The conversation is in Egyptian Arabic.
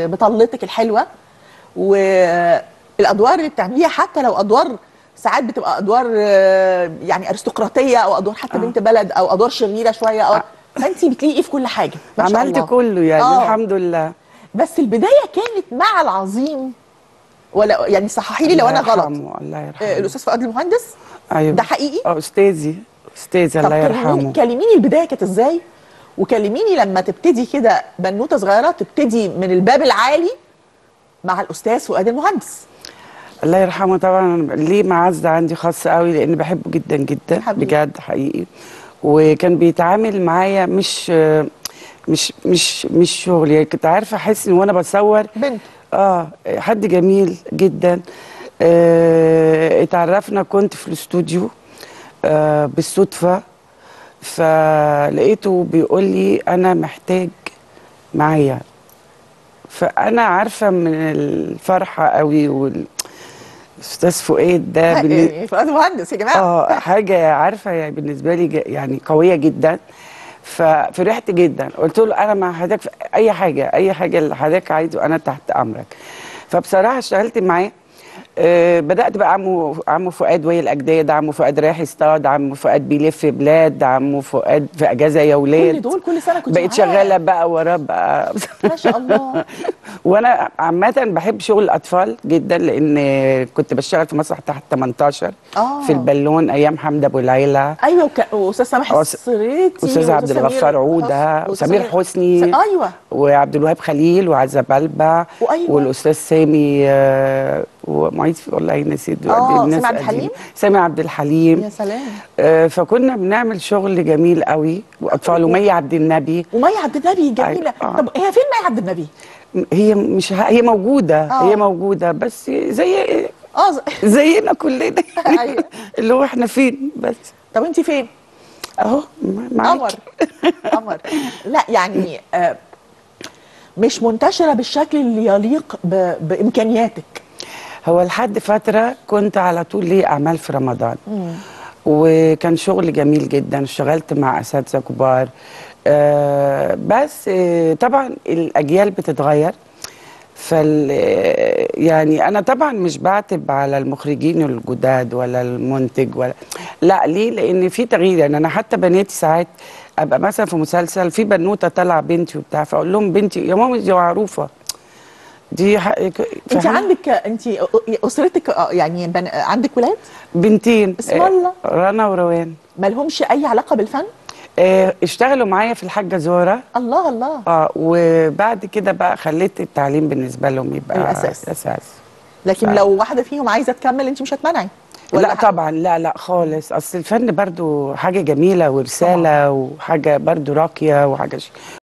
ب- بطلتك الحلوه والادوار اللي بتعمليها حتى لو ادوار ساعات بتبقى ادوار آه، يعني ارستقراطيه او ادوار حتى بنت بلد او ادوار شريره شويه او فانت بتلاقي في كل حاجه ما شاء عملت الله. كله يعني آه. الحمد لله بس البدايه كانت مع العظيم ولا يعني صححي لي لو انا الله غلط يرحمه، الله آه، يرحمه الاستاذ فؤاد المهندس ايوه ده حقيقي اه استاذي استاذي طب الله كلميني يرحمه كلميني البدايه كانت ازاي وكلميني لما تبتدي كده بنوته صغيره تبتدي من الباب العالي مع الاستاذ فؤاد المهندس الله يرحمه طبعا ليه معزه عندي خاصه قوي لان بحبه جدا جدا حبيبي. بجد حقيقي وكان بيتعامل معايا مش مش مش مش شغل يعني كنت عارفه احس ان وانا بصور بنت اه حد جميل جدا آه اتعرفنا كنت في الاستوديو آه بالصدفه فلقيته بيقول لي انا محتاج معايا فانا عارفه من الفرحه قوي وال استاذ فؤاد ده بالن- يعني فؤاد المهندس يا جماعه اه حاجه عارفه يعني بالنسبه لي ج- يعني قويه جدا ففرحت جدا قلت له انا مع حضرتك في اي حاجه اي حاجه اللي حضرتك عايزه انا تحت امرك فبصراحه اشتغلت معاه آه بدات بقى عمو عمو فؤاد وهي الاجداد عمو فؤاد رايح يصطاد عمو فؤاد بيلف بلاد عمو فؤاد في اجازه يا كل ولاد دول كل سنه كنت بقيت معاه. شغاله بقى وراه بقى ما شاء الله وانا عامه بحب شغل الاطفال جدا لان كنت بشتغل في مسرح تحت 18 آه. في البالون ايام حمد ابو العيله ايوه وك... واستاذ سامح أس- السريتي استاذ عبد وأستاذ الغفار سمير عوده حس- وسمير حسني س- ايوه وعبد الوهاب خليل وعزه بلبع وأيوة. والاستاذ سامي آه، ومعيد والله نسيت آه، دلوقتي الناس سامي عبد قديمة. الحليم؟ سامي عبد الحليم يا سلام آه، فكنا بنعمل شغل جميل قوي واطفال ومي عبد النبي ومي عبد النبي جميله أيوة. آه. طب هي فين مي عبد النبي؟ هي مش ه- هي موجوده آه. هي موجوده بس زي اه ز- زينا كلنا أيوة. اللي هو احنا فين بس طب انت فين؟ اهو معاك قمر قمر لا يعني آه مش منتشره بالشكل اللي يليق ب... بامكانياتك هو لحد فترة كنت على طول لي أعمال في رمضان وكان شغل جميل جدا اشتغلت مع أساتذة كبار آه بس آه طبعا الأجيال بتتغير فال آه، يعني أنا طبعا مش بعتب على المخرجين الجداد ولا المنتج ولا لا ليه لأن في تغيير يعني أنا حتى بناتي ساعات أبقى مثلا في مسلسل في بنوتة طالعة بنتي وبتاع فأقول لهم بنتي يا ماما دي معروفة دي حق... انت فاهمة؟ عندك انت اسرتك آه، يعني بن... عندك ولاد بنتين اسم آه، الله. رنا وروان ما لهمش اي علاقه بالفن آه، اشتغلوا معايا في الحاجه زهره الله الله اه وبعد كده بقى خليت التعليم بالنسبه لهم يبقى الأساس. اساس لكن ف- لو واحده فيهم عايزه تكمل انت مش هتمنعي ولا لا ح- طبعا لا لا خالص اصل الفن برضو حاجه جميله ورساله وحاجه برضو راقيه وحاجه ش...